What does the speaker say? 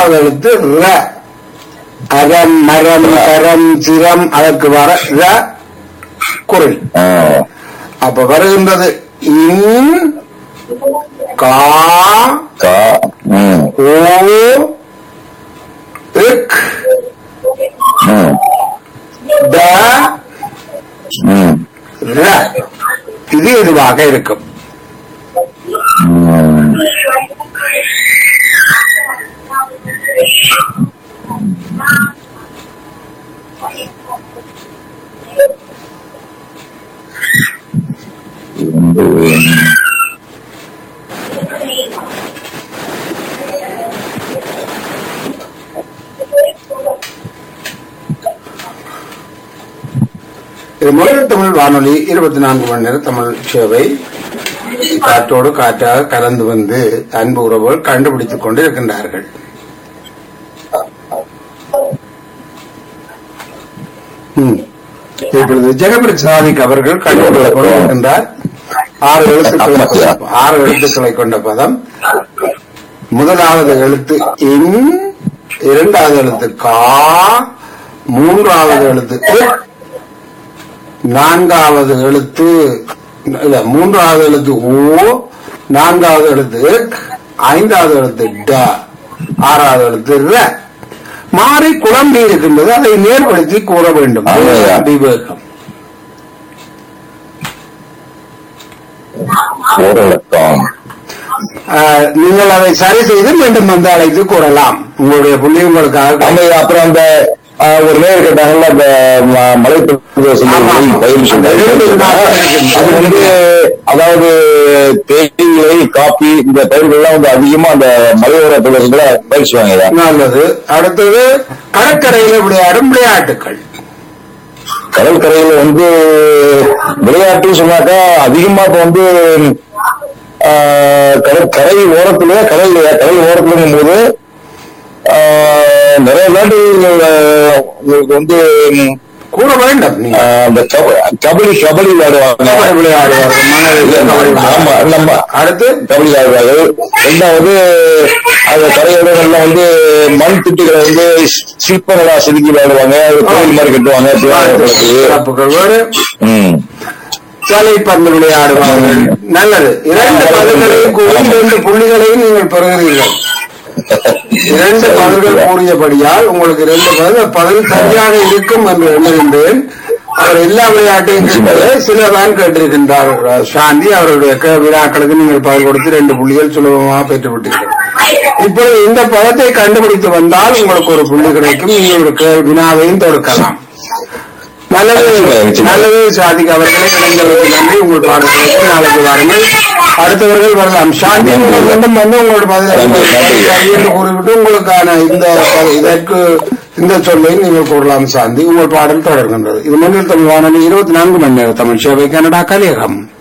மூன்றாவது எழுத்து ர அகம் மரம் கரம் சிரம் அதற்கு வர ர குரல் ஆ. அப்ப வருகின்றது இன் கா கா ம் ஓ இக் ம் த ம் ர இது இதுவாக இருக்கும் ம். வந்து இது முதல் தமிழ் வானொலி இருபத்தி நான்கு மணி நேரம் தமிழ் சேவை காற்றோடு காற்றாக கலந்து வந்து அன்பு உறவுகள் கண்டுபிடித்துக் கொண்டு இருக்கின்றார்கள் ம். இப்பொழுது ஜெகபரி சாதிக் அவர்கள் கண்டுபிடித்துக் கொண்டு இருக்கின்றார் ஆறு எழுத்துக்களை ஆறு எழுத்துக்களை கொண்ட பதம் முதலாவது எழுத்து இன் இரண்டாவது எழுத்து கா மூன்றாவது எழுத்து இக், நான்காவது எழுத்து இல்ல மூன்றாவது எழுத்து ஓ நான்காவது எழுத்து இக், ஐந்தாவது எழுத்து ட ஆறாவது எழுத்து ர மாறி குழம்பி இருக்கின்றது அதை நேர்படுத்தி கூற வேண்டும் ஆமாய்யா. விவேகம் ஓரளக்கம் ஆஹ், நீங்கள் அதை சரி செய்து மீண்டும் வந்து அழைத்து கூறலாம் உங்களுடைய புள்ளி உங்களுக்காக ஆமா அப்புறம் அந்த ஆ, ஒரு நேர் கேட்டாங்கல்ல அந்த ம- மலைப்பிரதேசம் ஆமா. பயிர் சொன்னாங்க. அது வந்து அதாவது தேயிலை காபி இந்த பயிர்கள்லாம் வந்து அதிகமா அந்த மலையோர பிரதேசத்துல பயிற்சிவாங்க நல்லது அடுத்தது கடற்கரையில் விளையாடும் விளையாட்டுகள் கடற்கரையில வந்து விளையாட்டு சொன்னாக்கா அதிகமா இப்ப வந்து ஆ, கடற்கரை ஓரத்துல கடல் கடல் ஓரத்துலங்கும் போது ஆ, நிறைய விளையாட்டு ஆ, உங்களுக்கு வந்து ம், கூற வேண்டும் ஆ, நீங்க அந்த கப- கபடி கபடி விளையாடுவாங்க கபடி விளையாடுவார்கள் மணலில் கபடி ஆமா விளையாடுவார்கள். நம்ம அடுத்து கபடி விளையாடுவார்கள் ரெண்டாவது அந்த கரையோரங்கள்ல வந்து மண் திட்டுகளை வந்து சிற்பங்களா செதுக்கி விளையாடுவாங்க அது கோயில் மாதிரி கட்டுவாங்க பிள்ளையார் சிறப்புகள் வேறு ம் தலைப்பந்து விளையாடுவார்கள் நல்லது இரண்டு பதில்களையும் கூறி இரண்டு புள்ளிகளையும் நீங்கள் பெறுகிறீர்கள் இரண்டு பதில்கள் கூறியபடியால் உங்களுக்கு இரண்டு பதில் பதில் சரியாக இருக்கும் என்று எண்ணுகின்றேன் அவர் எல்லா விளையாட்டையும் கேட்கல சிலதான் கேட்டிருக்கின்றார் சாந்தி அவருடைய கே- விழாக்களுக்கு நீங்கள் பதில் கொடுத்து ரெண்டு புள்ளிகள் சுலபமாக பெற்றுவிட்டீர்கள் இப்பொழுது இந்த பதத்தை கண்டுபிடித்து வந்தால் உங்களுக்கு ஒரு புள்ளி கிடைக்கும் நீங்கள் ஒரு கே- வினாவையும் தொடுக்கலாம் நல்லது நல்லது சாதிக் அவர்களே இளைஞர்களுக்கு நன்றி உங்கள் பாடல்களுக்கு நாளைக்கு வாருங்கள் அடுத்தவர்கள் வரலாம் சாந்தி நீங்கள் மீண்டும் வந்து உங்களோட பதிலை நன்றி, நன்றி. கையெழுத்து கூறிவிட்டு உங்களுக்கான இந்த ப- இதற்கு இந்த சொல்லை நீங்கள் கூறலாம் சாந்தி உங்கள் பாடல் தொடர்கின்றது இது மண்ணில் தமிழ் வானொலி இருபத்தி நான்கு மணி நேரம் தமிழ் சேவை கனடா கலியகம்